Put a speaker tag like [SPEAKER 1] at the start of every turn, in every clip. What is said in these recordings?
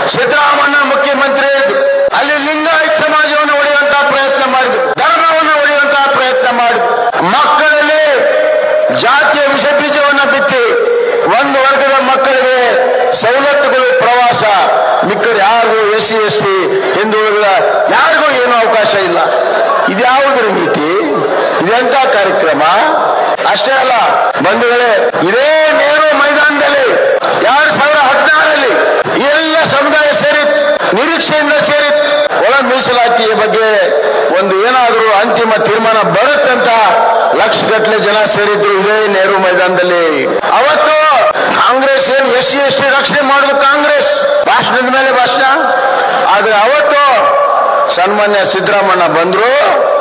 [SPEAKER 1] ಸಿದ್ದರಾಮಣ್ಣ ಮುಖ್ಯಮಂತ್ರಿ ಇದ್ರು. ಅಲ್ಲಿ ಲಿಂಗಾಯತ್ ಸಮಾಜವನ್ನು ಒಡೆಯುವಂತಹ ಪ್ರಯತ್ನ ಮಾಡಿದ್ರು ಧರ್ಮವನ್ನು ಒಡೆಯುವಂತಹ ಪ್ರಯತ್ನ ಮಾಡಿದ್ರು ಮಕ್ಕಳಲ್ಲಿ ಜಾತಿಯ ವಿಷ ಬೀಜವನ್ನು ಬಿತ್ತಿ ಒಂದು ವರ್ಗದ ಮಕ್ಕಳಿಗೆ ಸವಲತ್ತುಗಳು ಪ್ರವಾಸ ಮಿಕ್ಕರು ಯಾರಿಗೂ ಎಸ್ ಸಿ ಎಸ್ ಟಿ ಹಿಂದುಳಿದ ಯಾರಿಗೂ ಏನೂ ಅವಕಾಶ ಇಲ್ಲ ಇದ್ಯಾವುದ್ರ ನೀತಿ ಇದೆಂತ ಕಾರ್ಯಕ್ರಮ ಅಷ್ಟೇ ಅಲ್ಲ ಬಂಧುಗಳೇ ಇದೇ ನೆಹರು ಮೈದಾನದಲ್ಲಿ ಎರಡ್ ಸಾವಿರದ ಹದಿನಾರರಲ್ಲಿ ಎಲ್ಲ ಸಮುದಾಯ ಸೇರಿತ್ತು ನಿರೀಕ್ಷೆಯಿಂದ ಸೇರಿತ್ತು ಒಳ ಮೀಸಲಾತಿಯ ಬಗ್ಗೆ ಒಂದು ಏನಾದರೂ ಅಂತಿಮ ತೀರ್ಮಾನ ಬರುತ್ತಂತ ಲಕ್ಷಗಟ್ಟಲೆ ಜನ ಸೇರಿದ್ರು ಇದೇ ನೆಹರು ಮೈದಾನದಲ್ಲಿ ಅವತ್ತು ಕಾಂಗ್ರೆಸ್ ಏನು ಎಸ್ ಸಿ ಎಸ್ ಟಿ ರಕ್ಷಣೆ ಮಾಡುದು ಕಾಂಗ್ರೆಸ್ ಭಾಷಣದ ಮೇಲೆ ಭಾಷಣ ಆದ್ರೆ ಅವತ್ತು ಸನ್ಮಾನ್ಯ ಸಿದ್ದರಾಮಣ್ಣ ಬಂದ್ರು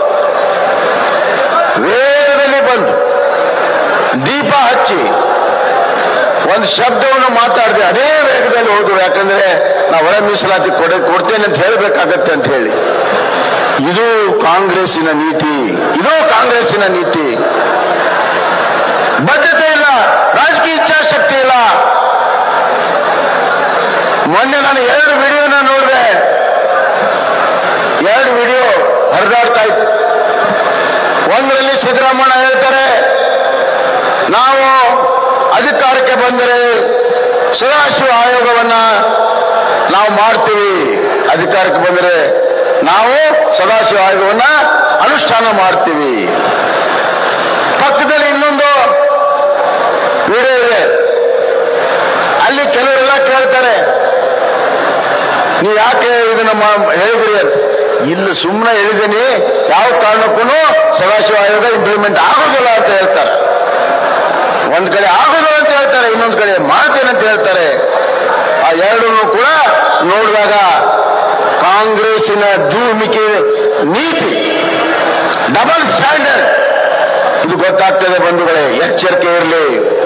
[SPEAKER 1] ವೇಗದಲ್ಲಿ ಬಂದು ದೀಪ ಹಚ್ಚಿ ಒಂದು ಶಬ್ದವನ್ನು ಮಾತಾಡಿದೆ ಅದೇ ವೇಗದಲ್ಲಿ ಹೋದ್ರು ಯಾಕಂದ್ರೆ ನಾವು ಒಳ ಮೀಸಲಾತಿ ಕೊಡ ಕೊಡ್ತೇನೆ ಅಂತ ಹೇಳಬೇಕಾಗತ್ತೆ ಅಂತ ಹೇಳಿ ಇದು ಕಾಂಗ್ರೆಸ್ಸಿನ ನೀತಿ ಇದು ಕಾಂಗ್ರೆಸ್ಸಿನ ನೀತಿ ಬದ್ಧತೆ ಇಲ್ಲ ರಾಜಕೀಯ ಇಚ್ಛಾಶಕ್ತಿ ಇಲ್ಲ ಮೊನ್ನೆ ನಾನು ಎರಡು ವಿಡಿಯೋನ ನೋಡಿದೆ ಎರಡು ವಿಡಿಯೋ ಹರಿದಾಡ್ತಾ ಇತ್ತು ಒಂದರಲ್ಲಿ ಸಿದ್ದರಾಮಣ್ಣ ಹೇಳ್ತಾರೆ ನಾವು ಅಧಿಕಾರಕ್ಕೆ ಬಂದರೆ ಸದಾಶಿವ ಆಯೋಗವನ್ನ ನಾವು ಮಾಡ್ತೀವಿ ಅಧಿಕಾರಕ್ಕೆ ಬಂದರೆ ನಾವು ಸದಾಶಿವ ಆಯೋಗವನ್ನ ಅನುಷ್ಠಾನ ಮಾಡ್ತೀವಿ ಪಕ್ಕದಲ್ಲಿ ಇನ್ನೊಂದು ವಿಡಿಯೋ ಇದೆ ಅಲ್ಲಿ ಕೆಲವರೆಲ್ಲ ಕೇಳ್ತಾರೆ ನೀವು ಯಾಕೆ ಇದನ್ನ ಮಾ- ಹೇಳಿದ್ರಿ ಅಂತ ಇಲ್ಲಿ ಸುಮ್ಮನೆ ಹೇಳಿದ್ದೀನಿ ಯಾವ ಕಾರಣಕ್ಕೂ ಸದಾಶಿವ ಆಯೋಗ ಇಂಪ್ಲಿಮೆಂಟ್ ಆಗೋದಿಲ್ಲ ಅಂತ ಹೇಳ್ತಾರೆ ಒಂದ್ ಕಡೆ ಆಗೋದಿಲ್ಲ ಅಂತ ಹೇಳ್ತಾರೆ ಇನ್ನೊಂದ್ ಕಡೆ ಮಾಡ್ತೇನೆ ಅಂತ ಹೇಳ್ತಾರೆ ಆ ಎರಡನ್ನು ಕೂಡ ನೋಡಿದಾಗ ಕಾಂಗ್ರೆಸ್ಸಿನ ಧೂಮಿಕೆ ನೀತಿ ಡಬಲ್ ಸ್ಟ್ಯಾಂಡರ್ಡ್ ಇದು ಗೊತ್ತಾಗ್ತದೆ ಬಂಧುಗಳೇ ಎಚ್ಚರಿಕೆ ಇರಲಿ